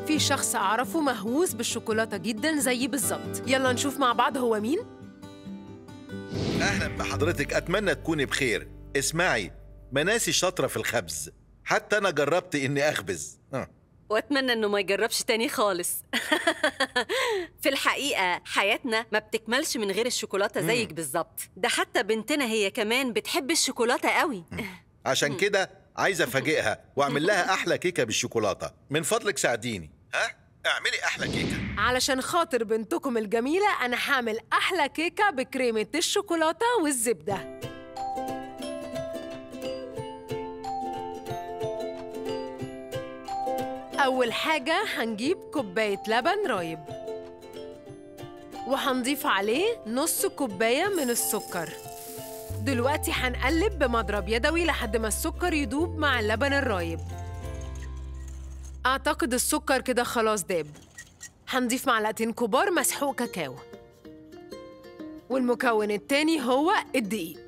في شخص أعرفه مهووس بالشوكولاتة جدا زيي بالظبط يلا نشوف مع بعض هو مين اهلا بحضرتك اتمنى تكوني بخير اسمعي مناسي شاطره في الخبز حتى انا جربت اني اخبز آه. واتمنى انه ما يجربش تاني خالص في الحقيقه حياتنا ما بتكملش من غير الشوكولاته زيك بالظبط ده حتى بنتنا هي كمان بتحب الشوكولاته قوي عشان كده عايز افاجئها واعمل لها احلى كيكه بالشوكولاته من فضلك ساعديني ها اعملي احلى كيكه علشان خاطر بنتكم الجميلة أنا هعمل أحلى كيكة بكريمة الشوكولاتة والزبدة أول حاجة هنجيب كوباية لبن رايب وهنضيف عليه نص كوباية من السكر دلوقتي هنقلب بمضرب يدوي لحد ما السكر يدوب مع اللبن الرايب أعتقد السكر كده خلاص داب هنضيف معلقتين كبار مسحوق كاكاو والمكون التاني هو الدقيق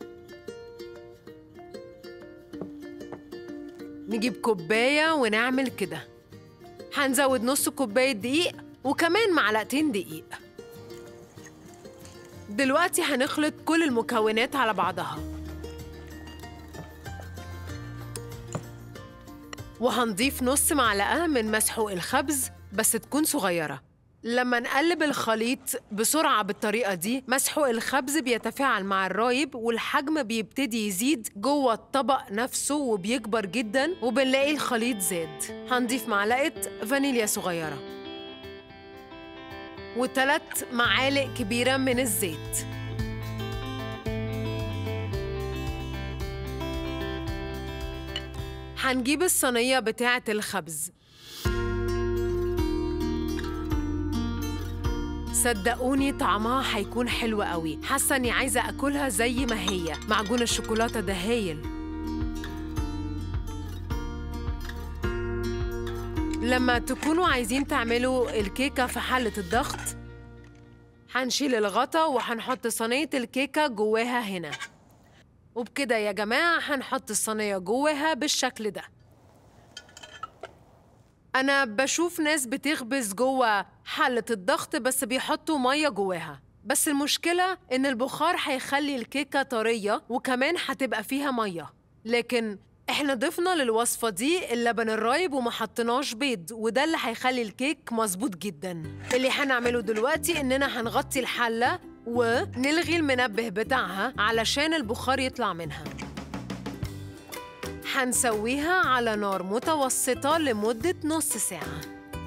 نجيب كوباية ونعمل كده هنزود نص كوباية دقيق وكمان معلقتين دقيق دلوقتي هنخلط كل المكونات على بعضها وهنضيف نص معلقة من مسحوق الخبز بس تكون صغيرة لما نقلب الخليط بسرعة بالطريقة دي مسحوق الخبز بيتفاعل مع الرايب والحجم بيبتدي يزيد جوه الطبق نفسه وبيكبر جدا وبنلاقي الخليط زاد هنضيف معلقة فانيليا صغيرة وثلاث معالق كبيرة من الزيت هنجيب الصينية بتاعة الخبز صدقوني طعمها هيكون حلو قوي حاسة إني عايزة أكلها زي ما هي معجون الشوكولاتة ده هايل لما تكونوا عايزين تعملوا الكيكة في حلة الضغط هنشيل الغطا وهنحط صينية الكيكة جواها هنا وبكده يا جماعة هنحط الصينية جواها بالشكل ده أنا بشوف ناس بتخبز جوه حلة الضغط بس بيحطوا مية جواها بس المشكلة إن البخار هيخلي الكيكة طرية وكمان هتبقى فيها مية لكن إحنا ضفنا للوصفة دي اللبن الرايب وما حطيناش بيض وده اللي هيخلي الكيك مظبوط جدا اللي هنعمله دلوقتي إننا هنغطي الحلة ونلغي المنبه بتاعها علشان البخار يطلع منها هنسويها على نار متوسطة لمدة نص ساعة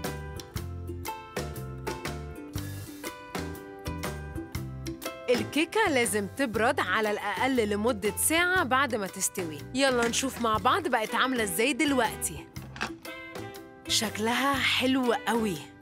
الكيكة لازم تبرد على الأقل لمدة ساعة بعد ما تستوي يلا نشوف مع بعض بقت عاملة ازاي دلوقتي شكلها حلو قوي